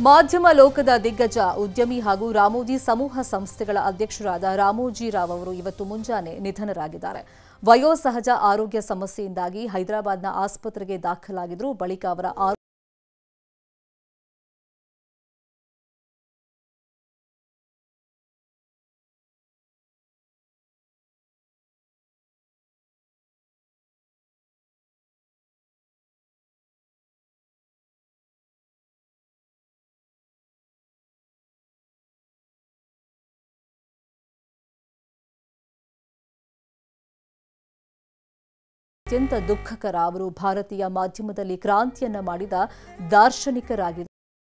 ಮಾಧ್ಯಮ ಲೋಕದ ದಿಗ್ಗಜ ಉದ್ಯಮಿ ಹಾಗೂ ರಾಮೋಜಿ ಸಮೂಹ ಸಂಸ್ಥೆಗಳ ಅಧ್ಯಕ್ಷರಾದ ರಾಮೋಜಿ ರಾವ್ ಅವರು ಇವತ್ತು ಮುಂಜಾನೆ ನಿಧನರಾಗಿದ್ದಾರೆ ವಯೋಸಹಜ ಆರೋಗ್ಯ ಸಮಸ್ಯೆಯಿಂದಾಗಿ ಹೈದರಾಬಾದ್ನ ಆಸ್ಪತ್ರೆಗೆ ದಾಖಲಾಗಿದ್ರು ಬಳಿಕ ಅವರ ಆರೋಗ್ಯ ಅತ್ಯಂತ ದುಃಖಕರ ಅವರು ಭಾರತೀಯ ಮಾಧ್ಯಮದಲ್ಲಿ ಕ್ರಾಂತಿಯನ್ನ ಮಾಡಿದ ದಾರ್ಶನಿಕರಾಗಿದ್ದರು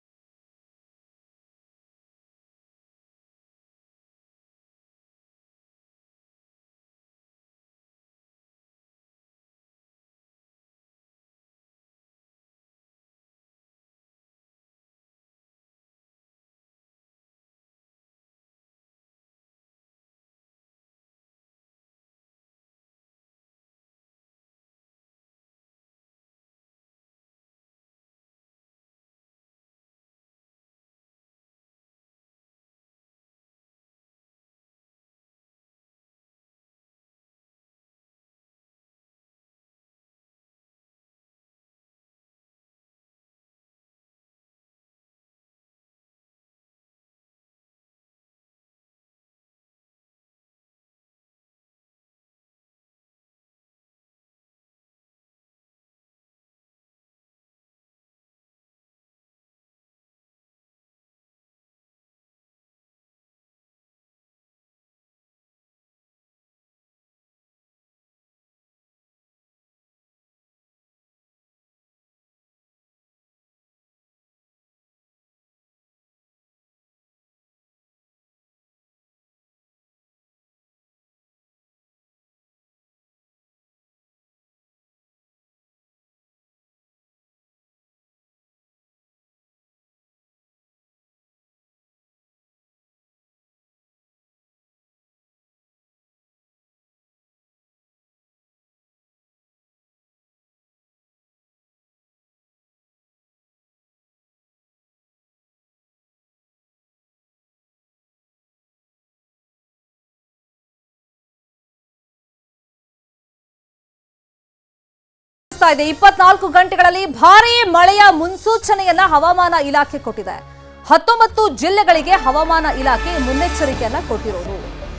ಆಗ್ತಾ ಇದೆ ಇಪ್ಪತ್ನಾಲ್ಕು ಗಂಟೆಗಳಲ್ಲಿ ಭಾರೀ ಮಳೆಯ ಮುನ್ಸೂಚನೆಯನ್ನ ಹವಾಮಾನ ಇಲಾಖೆ ಕೊಟ್ಟಿದೆ ಹತ್ತೊಂಬತ್ತು ಜಿಲ್ಲೆಗಳಿಗೆ ಹವಾಮಾನ ಇಲಾಖೆ ಮುನ್ನೆಚ್ಚರಿಕೆಯನ್ನ ಕೊಟ್ಟಿರೋದು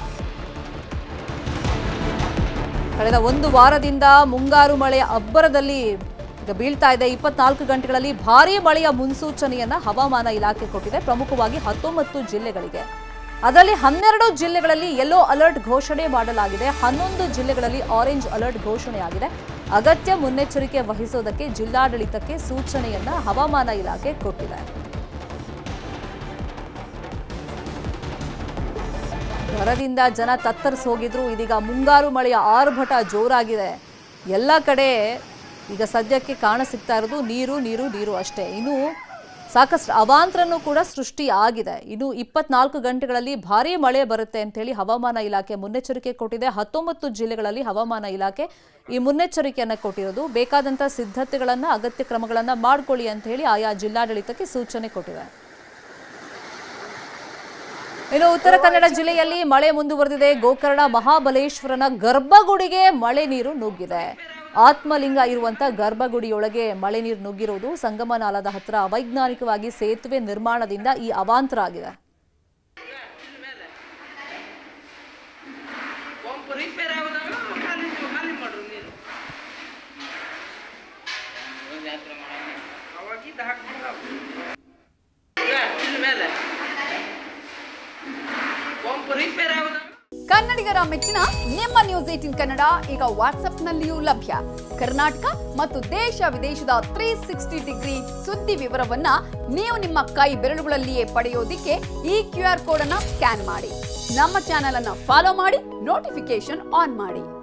ಕಳೆದ ಒಂದು ವಾರದಿಂದ ಮುಂಗಾರು ಮಳೆಯ ಅಬ್ಬರದಲ್ಲಿ ಈಗ ಬೀಳ್ತಾ ಇದೆ ಇಪ್ಪತ್ನಾಲ್ಕು ಗಂಟೆಗಳಲ್ಲಿ ಭಾರೀ ಮಳೆಯ ಮುನ್ಸೂಚನೆಯನ್ನ ಹವಾಮಾನ ಇಲಾಖೆ ಕೊಟ್ಟಿದೆ ಪ್ರಮುಖವಾಗಿ ಹತ್ತೊಂಬತ್ತು ಜಿಲ್ಲೆಗಳಿಗೆ ಅದರಲ್ಲಿ ಹನ್ನೆರಡು ಜಿಲ್ಲೆಗಳಲ್ಲಿ ಯೆಲ್ಲೋ ಅಲರ್ಟ್ ಘೋಷಣೆ ಮಾಡಲಾಗಿದೆ ಹನ್ನೊಂದು ಜಿಲ್ಲೆಗಳಲ್ಲಿ ಆರೆಂಜ್ ಅಲರ್ಟ್ ಘೋಷಣೆಯಾಗಿದೆ ಅಗತ್ಯ ಮುನ್ನೆಚ್ಚರಿಕೆ ವಹಿಸೋದಕ್ಕೆ ಜಿಲ್ಲಾಡಳಿತಕ್ಕೆ ಸೂಚನೆಯನ್ನ ಹವಾಮಾನ ಇಲಾಖೆ ಕೊಟ್ಟಿದೆ ಬರದಿಂದ ಜನ ತತ್ತರಿಸಿ ಹೋಗಿದ್ರು ಇದೀಗ ಮುಂಗಾರು ಮಳೆಯ ಆರ್ಭಟ ಜೋರಾಗಿದೆ ಎಲ್ಲ ಕಡೆ ಈಗ ಸದ್ಯಕ್ಕೆ ಕಾಣ ಸಿಗ್ತಾ ಇರೋದು ನೀರು ನೀರು ನೀರು ಅಷ್ಟೇ ಇನ್ನು ಸಾಕಷ್ಟು ಅವಾಂತರನೂ ಕೂಡ ಸೃಷ್ಟಿ ಆಗಿದೆ ಇನ್ನು ಇಪ್ಪತ್ನಾಲ್ಕು ಗಂಟೆಗಳಲ್ಲಿ ಭಾರೀ ಮಳೆ ಬರುತ್ತೆ ಅಂತ ಹೇಳಿ ಹವಾಮಾನ ಇಲಾಖೆ ಮುನ್ನೆಚ್ಚರಿಕೆ ಕೊಟ್ಟಿದೆ ಹತ್ತೊಂಬತ್ತು ಜಿಲ್ಲೆಗಳಲ್ಲಿ ಹವಾಮಾನ ಇಲಾಖೆ ಈ ಮುನ್ನೆಚ್ಚರಿಕೆಯನ್ನ ಕೊಟ್ಟಿರೋದು ಬೇಕಾದಂತ ಸಿದ್ಧತೆಗಳನ್ನ ಅಗತ್ಯ ಕ್ರಮಗಳನ್ನ ಮಾಡ್ಕೊಳ್ಳಿ ಅಂತ ಹೇಳಿ ಆಯಾ ಜಿಲ್ಲಾಡಳಿತಕ್ಕೆ ಸೂಚನೆ ಕೊಟ್ಟಿದೆ ಇನ್ನು ಉತ್ತರ ಕನ್ನಡ ಜಿಲ್ಲೆಯಲ್ಲಿ ಮಳೆ ಮುಂದುವರೆದಿದೆ ಗೋಕರ್ಣ ಮಹಾಬಲೇಶ್ವರನ ಗರ್ಭಗುಡಿಗೆ ಮಳೆ ನೀರು ನುಗ್ಗಿದೆ ಆತ್ಮಲಿಂಗ ಇರುವಂತ ಗರ್ಭಗುಡಿಯೊಳಗೆ ಮಳೆ ನೀರು ನುಗ್ಗಿರುವುದು ಸಂಗಮ ನಾಲದ ಹತ್ರ ಅವೈಜ್ಞಾನಿಕವಾಗಿ ಸೇತುವೆ ನಿರ್ಮಾಣದಿಂದ ಈ ಅವಾಂತರ ಆಗಿದೆ ಪಂಪ್ ರಿಪೇರ್ ಆಗೋದಾಗ ಖಾಲಿ ಖಾಲಿ ಮಾಡ್ರು ನೀರು ಅವಾಗಿದ್ದು ಹಾಕ್ಬಿಡ್ತಾವ ಈಗ ಇದ್ರ ಮೇಲೆ ಪಂಪ್ ರಿಪೇರ್ ಆಗೋದಾಗ ಕನ್ನಡಿಗರ ಮೆಚ್ಚಿನ ನಿಮ್ಮ ನ್ಯೂಸ್ ಏಟಿನ್ ಕನ್ನಡ ಈಗ ವಾಟ್ಸ್ಆಪ್ನಲ್ಲಿಯೂ ಲಭ್ಯ ಕರ್ನಾಟಕ ಮತ್ತು ದೇಶ ವಿದೇಶದ ತ್ರೀ ಸಿಕ್ಸ್ಟಿ ಡಿಗ್ರಿ ಸುದ್ದಿ ವಿವರವನ್ನ ನೀವು ನಿಮ್ಮ ಕೈ ಬೆರಳುಗಳಲ್ಲಿಯೇ ಪಡೆಯೋದಿಕ್ಕೆ ಈ ಕ್ಯೂ ಆರ್ ಕೋಡ್ ಅನ್ನ ಸ್ಕ್ಯಾನ್ ಮಾಡಿ ನಮ್ಮ ಚಾನೆಲ್ ಅನ್ನ ಫಾಲೋ ಮಾಡಿ ನೋಟಿಫಿಕೇಶನ್ ಆನ್ ಮಾಡಿ